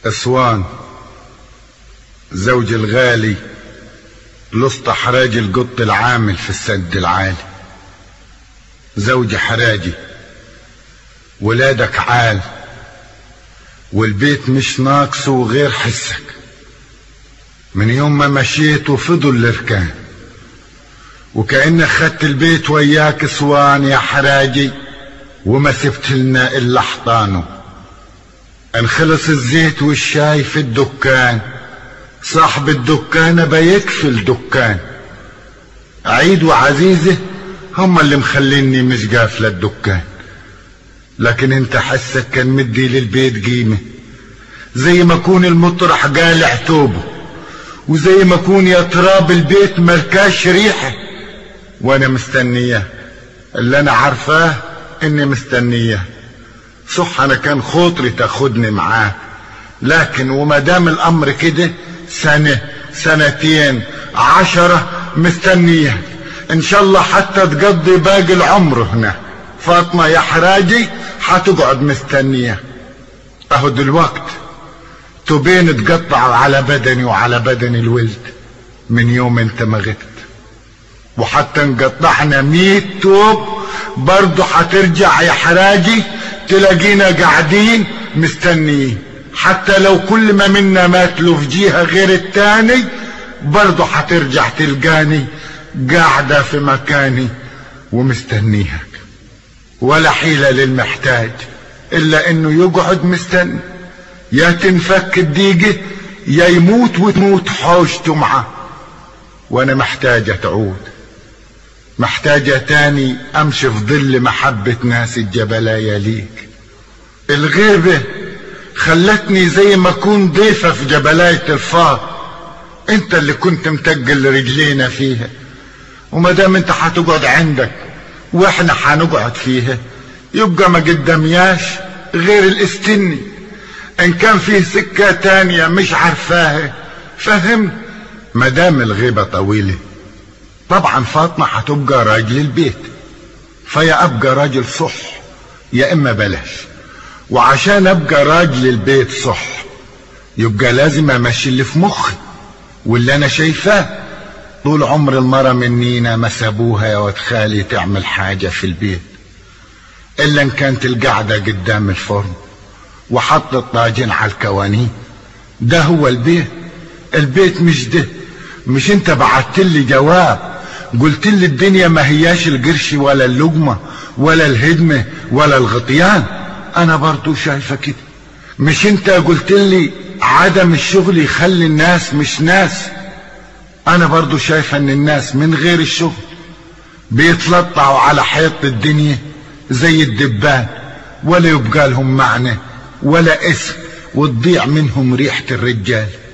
اسوان زوج الغالي لسط حراج القط العامل في السد العالي زوج حراجي ولادك عال والبيت مش ناقصه غير حسك من يوم ما مشيت وفضل الاركان وكأنك خدت البيت وياك اسوان يا حراجي وما سبت لنا الا حطانه انخلص الزيت والشاي في الدكان صاحب الدكان بيكفي الدكان عيد وعزيزة هم اللي مخليني مش قافلة الدكان لكن انت حسك كان مدي للبيت قيمة زي ما كون المطرح قالع توبه وزي ما كون يا تراب البيت مركاش ريحة وانا مستنياه اللي انا عارفاه اني مستنياه صح انا كان خاطري تاخدني معاه لكن وما دام الامر كده سنة سنتين عشرة مستنية ان شاء الله حتى تقضي باقي العمر هنا فاطمة يا حراجي حتقعد مستنية اهو دلوقت توبين تقطعوا على بدني وعلى بدن الولد من يوم انت ما غبت وحتى نقطعنا مية توب برضه حترجع يا حراجي تلاقينا قاعدين مستنيين حتى لو كل ما منا مات له في جهة غير التاني برضه حترجع تلقاني قاعدة في مكاني ومستنيهك ولا حيلة للمحتاج إلا إنه يقعد مستني يا تنفك الديقة يا يموت وتموت حوشته معه وأنا محتاجة تعود محتاجة تاني أمشي في ظل محبة ناس الجبلايا ليك الغيبة خلتني زي ما اكون ضيفة في جبلاية الفار انت اللي كنت متقل رجلينا فيها وما دام انت هتقعد عندك واحنا هنقعد فيها يبقى ما قدامياش غير الاستني ان كان فيه سكة تانية مش عارفاها فهم ما دام الغيبة طويلة طبعا فاطمة هتبقى راجل البيت فيا ابقى راجل صح يا اما بلاش وعشان ابقى راجل البيت صح يبقى لازم امشي اللي في مخي واللي انا شايفاه طول عمر المرة منينا ما سابوها يا واد خالي تعمل حاجة في البيت الا ان كانت القعدة قدام الفرن وحط الطاجين على الكوانين ده هو البيت البيت مش ده مش انت بعت لي جواب قلت لي الدنيا ما هياش القرش ولا اللقمة ولا الهدمة ولا الغطيان انا برضو شايفة كده مش انت قلت لي عدم الشغل يخلي الناس مش ناس انا برضو شايفة ان الناس من غير الشغل بيتلطعوا على حيط الدنيا زي الدبان ولا يبقى لهم معنى ولا اسم وتضيع منهم ريحة الرجال